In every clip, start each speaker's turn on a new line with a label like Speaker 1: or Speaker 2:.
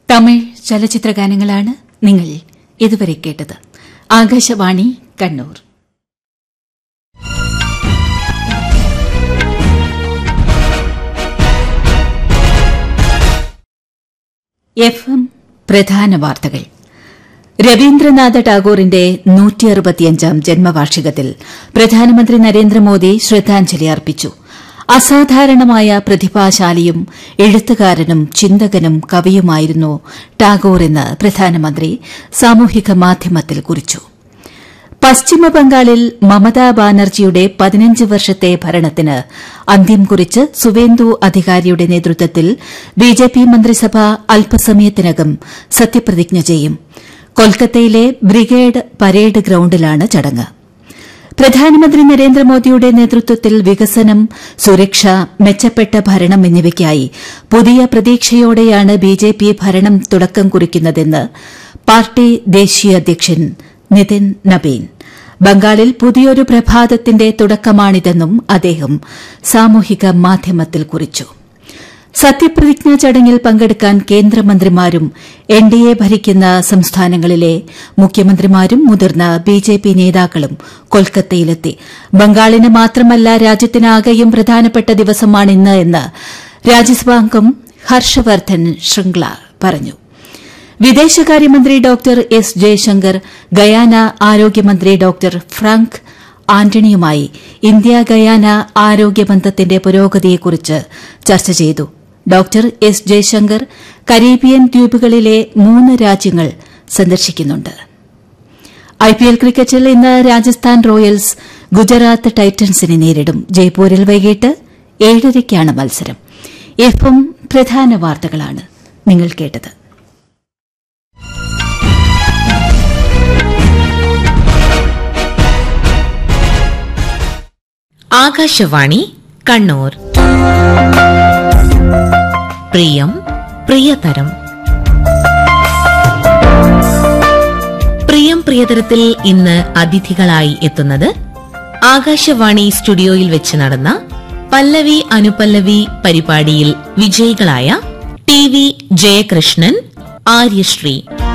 Speaker 1: തമിഴ് ചലച്ചിത്ര ഗാനങ്ങളാണ് നിങ്ങൾ ഇതുവരെ കേട്ടത് ആകാശവാണി കണ്ണൂർ എഫ് എം പ്രധാന വാർത്തകൾ രവീന്ദ്രനാഥ ടാഗോറിന്റെ നൂറ്റി അറുപത്തിയഞ്ചാം ജന്മവാർഷികത്തിൽ പ്രധാനമന്ത്രി നരേന്ദ്രമോദി ശ്രദ്ധാഞ്ജലി അർപ്പിച്ചു അസാധാരണമായ പ്രതിഭാശാലിയും എഴുത്തുകാരനും ചിന്തകനും കവിയുമായിരുന്നു ടാഗോർ എന്ന് പ്രധാനമന്ത്രി സാമൂഹിക മാധ്യമത്തിൽ കുറിച്ചു പശ്ചിമബംഗാളിൽ മമതാ ബാനർജിയുടെ പതിനഞ്ച് വർഷത്തെ ഭരണത്തിന് അന്ത്യം കുറിച്ച് സുവേന്ദു അധികാരിയുടെ നേതൃത്വത്തിൽ ബിജെപി മന്ത്രിസഭ അല്പസമയത്തിനകം സത്യപ്രതിജ്ഞ ചെയ്യും കൊൽക്കത്തയിലെ ബ്രിഗേഡ് പരേഡ് ഗ്രൌണ്ടിലാണ് ചടങ്ങ് പ്രധാനമന്ത്രി നരേന്ദ്രമോദിയുടെ നേതൃത്വത്തിൽ വികസനം സുരക്ഷ മെച്ചപ്പെട്ട ഭരണം എന്നിവയ്ക്കായി പുതിയ പ്രതീക്ഷയോടെയാണ് ബിജെപി ഭരണം തുടക്കം കുറിക്കുന്നതെന്ന് പാർട്ടി ദേശീയ അധ്യക്ഷൻ നിതിൻ നബീൻ ബംഗാളിൽ പുതിയൊരു പ്രഭാതത്തിന്റെ തുടക്കമാണിതെന്നും അദ്ദേഹം സാമൂഹിക മാധ്യമത്തിൽ കുറിച്ചു സത്യപ്രതിജ്ഞാ ചടങ്ങിൽ പങ്കെടുക്കാൻ കേന്ദ്രമന്ത്രിമാരും എൻ ഡി എ ഭരിക്കുന്ന സംസ്ഥാനങ്ങളിലെ മുഖ്യമന്ത്രിമാരും മുതിർന്ന ബിജെപി നേതാക്കളും കൊൽക്കത്തയിലെത്തി ബംഗാളിന് മാത്രമല്ല രാജ്യത്തിനാകെയും പ്രധാനപ്പെട്ട ദിവസമാണിന്ന് എന്ന് രാജ്യസഭാംഗം ഹർഷവർദ്ധൻ ശൃംഗ്ല പറഞ്ഞു വിദേശകാര്യമന്ത്രി ഡോക്ടർ എസ് ജയശങ്കർ ഗയാന ആരോഗ്യമന്ത്രി ഡോക്ടർ ഫ്രാങ്ക് ആന്റണിയുമായി ഇന്ത്യ ഗയാന ആരോഗ്യ ബന്ധത്തിന്റെ പുരോഗതിയെക്കുറിച്ച് ചർച്ച ചെയ്തു ഡോക്ടർ എസ് ജയശങ്കർ കരീബിയൻ ദ്വീപുകളിലെ മൂന്ന് രാജ്യങ്ങൾ സന്ദർശിക്കുന്നുണ്ട് ഐപിഎൽ ക്രിക്കറ്റിൽ ഇന്ന് രാജസ്ഥാൻ റോയൽസ് ഗുജറാത്ത് ടൈറ്റൻസിനെ നേരിടും ജയ്പൂരിൽ വൈകിട്ട് ഏഴരയ്ക്കാണ് മത്സരം എഫും പ്രധാന വാർത്തകളാണ് നിങ്ങൾ കേട്ടത്
Speaker 2: ആകാശവാണി കണ്ണൂർ പ്രിയം പ്രിയതരം പ്രിയം പ്രിയതരത്തിൽ ഇന്ന് അതിഥികളായി എത്തുന്നത് ആകാശവാണി സ്റ്റുഡിയോയിൽ വെച്ച് നടന്ന പല്ലവി അനുപല്ലവി പരിപാടിയിൽ വിജയികളായ ടി വി ജയകൃഷ്ണൻ ആര്യശ്രീ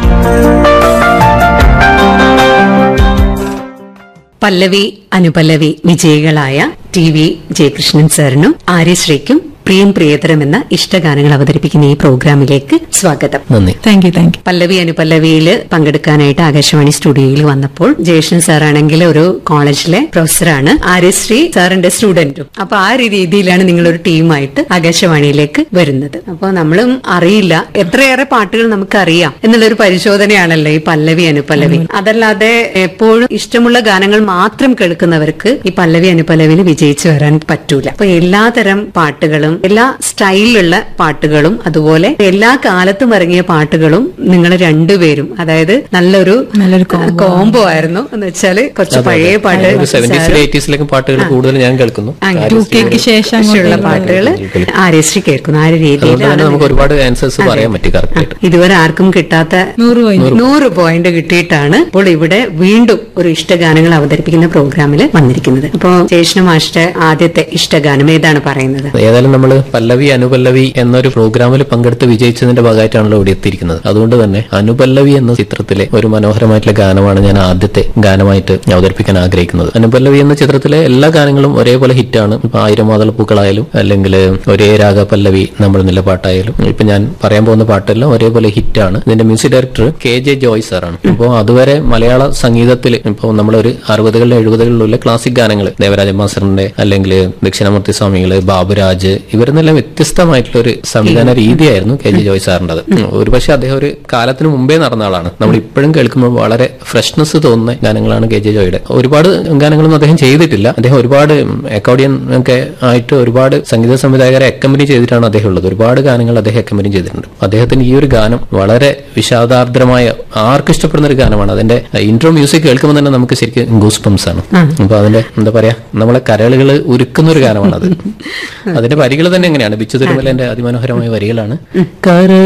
Speaker 3: പല്ലവി അനുപല്ലവി വിജയികളായ ടി വി ജയകൃഷ്ണൻ സാറിനും ആര്യശ്രീക്കും പ്രിയം പ്രിയതരം എന്ന ഇഷ്ടഗാനങ്ങൾ അവതരിപ്പിക്കുന്ന ഈ പ്രോഗ്രാമിലേക്ക് സ്വാഗതം
Speaker 4: നന്ദി
Speaker 5: thank you thank you
Speaker 3: Pallavi അനുപല്ലവിയിൽ പങ്കെടുക്കാനായിട്ട് ആകാശവാണി സ്റ്റുഡിയോയിൽ വന്നപ്പോൾ ജയകൃഷ്ണൻ സാറാണെങ്കിൽ ഒരു കോളേജിലെ പ്രൊഫസറാണ് ആര്യശ്രീ സാറിന്റെ സ്റ്റുഡന്റും അപ്പൊ ആ ഒരു രീതിയിലാണ് നിങ്ങൾ ഒരു ടീമായിട്ട് ആകാശവാണിയിലേക്ക് വരുന്നത് അപ്പൊ നമ്മളും അറിയില്ല എത്രയേറെ പാട്ടുകൾ നമുക്ക് അറിയാം എന്നുള്ളൊരു പരിശോധനയാണല്ലോ ഈ പല്ലവി അനുപല്ലവി അതല്ലാതെ എപ്പോഴും ഇഷ്ടമുള്ള ഗാനങ്ങൾ മാത്രം കേൾക്കുന്നവർക്ക് ഈ പല്ലവി അനുപല്ലവിയിൽ വിജയിച്ചു വരാൻ പറ്റൂല അപ്പൊ എല്ലാതരം പാട്ടുകളും എല്ലാ സ്റ്റൈലിലുള്ള പാട്ടുകളും അതുപോലെ എല്ലാ കാലത്തും ഇറങ്ങിയ പാട്ടുകളും നിങ്ങൾ രണ്ടുപേരും അതായത് നല്ലൊരു
Speaker 5: നല്ലൊരു
Speaker 3: കോംബോ ആയിരുന്നു എന്ന് വെച്ചാല് കുറച്ച് പഴയ പാട്ട്
Speaker 4: സെവന്റീസിലെ എയ്റ്റീസിലേക്ക് പാട്ടുകൾ കൂടുതൽ ഞാൻ കേൾക്കുന്നു
Speaker 3: ടു
Speaker 5: കെക്ക് ശേഷം
Speaker 3: ഉള്ള
Speaker 5: അങ്ങോട്ടേക്ക്
Speaker 3: പാട്ടുകൾ ആര്യശ്രീ കേൾക്കുന്നു ആ ഒരു
Speaker 4: അതുകൊണ്ട് തന്നെ
Speaker 3: രീതിയിലാണ്
Speaker 4: നമുക്ക് ഒരുപാട് ആൻസേഴ്സ് പറയാൻ പറ്റി കറക്റ്റ് ആയിട്ട്
Speaker 3: ഇതുവരെ ആർക്കും കിട്ടാത്ത
Speaker 5: നൂറ് പോയിന്റ്
Speaker 3: നൂറ് പോയിന്റ് കിട്ടിയിട്ടാണ് ഇപ്പോൾ ഇവിടെ വീണ്ടും ഒരു ഇഷ്ടഗാനങ്ങൾ അവതരിപ്പിക്കുന്ന പ്രോഗ്രാമിൽ വന്നിരിക്കുന്നത് അപ്പോ ജേഷ്ണ മാഷ്ട ആദ്യത്തെ ഇഷ്ടഗാനം ഏതാണ് പറയുന്നത്
Speaker 4: ഏതായാലും നമ്മൾ പല്ലവി അനുപല്ലവി എന്നൊരു പ്രോഗ്രാമിൽ പങ്കെടുത്ത് വിജയിച്ചതിന്റെ ഭാഗമായിട്ടാണല്ലോ ഇവിടെ എത്തിയിരിക്കുന്നത് അതുകൊണ്ട് തന്നെ അനുപല്ലവി എന്ന ചിത്രത്തിലെ ഒരു മനോഹരമായിട്ടുള്ള ഗാനമാണ് ഞാൻ ആദ്യത്തെ ഗാനമായിട്ട് അവതരിപ്പിക്കാൻ ആഗ്രഹിക്കുന്നത് അനുപല്ലവി എന്ന ചിത്രത്തിലെ എല്ലാ ഗാനങ്ങളും ഒരേപോലെ ഹിറ്റാണ് ഇപ്പൊ ആയിരം മാതളപ്പൂക്കളായാലും അല്ലെങ്കിൽ ഒരേ രാഗപല്ലവി നമ്മൾ നിലപാട്ടായാലും ഇപ്പൊ ഞാൻ പറയാൻ പോകുന്ന പാട്ടെല്ലാം ഒരേപോലെ ഹിറ്റാണ് ഇതിന്റെ music director K J Joy സാറാണ് അപ്പോൾ അതുവരെ മലയാള സംഗീതത്തിൽ ഇപ്പോൾ നമ്മളൊരു അറുപതുകളിലും എഴുപതുകളിലുള്ള ക്ലാസിക് ഗാനങ്ങൾ ദേവരാജ മാസ്റ്ററിന്റെ അല്ലെങ്കിൽ ദക്ഷിണാമൂർത്തി സ്വാമികള് ബാബുരാജ് ഇവരെന്നെല്ലാം വ്യത്യസ്തമായിട്ടുള്ള ഒരു സംവിധാന രീതിയായിരുന്നു കെ ജെ ജോയ് സാറിൻ്റെത് ഒരുപക്ഷെ അദ്ദേഹം ഒരു കാലത്തിന് മുമ്പേ നടന്ന ആളാണ് നമ്മൾ ഇപ്പോഴും കേൾക്കുമ്പോൾ വളരെ ഫ്രഷ്നെസ് തോന്നുന്ന ഗാനങ്ങളാണ് കെ ജെ ജോയുടെ ഒരുപാട് ഗാനങ്ങളൊന്നും അദ്ദേഹം ചെയ്തിട്ടില്ല അദ്ദേഹം ഒരുപാട് അക്കോർഡിയൻ ഒക്കെ ആയിട്ട് ഒരുപാട് സംഗീത സംവിധായകരെ അക്കമ്പനി ചെയ്തിട്ടാണ് അദ്ദേഹം ഉള്ളത് ഒരുപാട് ഗാനങ്ങൾ അദ്ദേഹം അക്കമ്പനി ചെയ്തിട്ടുണ്ട് അദ്ദേഹത്തിന് ഈ ഒരു ഗാനം വളരെ വിഷാദാർദ്രമായ ആർക്കും ഇഷ്ടപ്പെടുന്ന ഒരു ഗാനമാണ് അതിന്റെ ഇൻട്രോ മ്യൂസിക് കേൾക്കുമ്പോൾ തന്നെ നമുക്ക് ശരിക്കും ഗൂസ് പംസ് ആണ് അപ്പൊ അതിന്റെ എന്താ പറയാ നമ്മളെ കരളുകൾ ഉരുക്കുന്ന ഒരു ഗാനമാണ് അത് അതിന്റെ വരികൾ തന്നെ എങ്ങനെയാണ് ബിച്ചു തിരുമലേന്റെ അതിമനോഹരമായ വരികളാണ് കര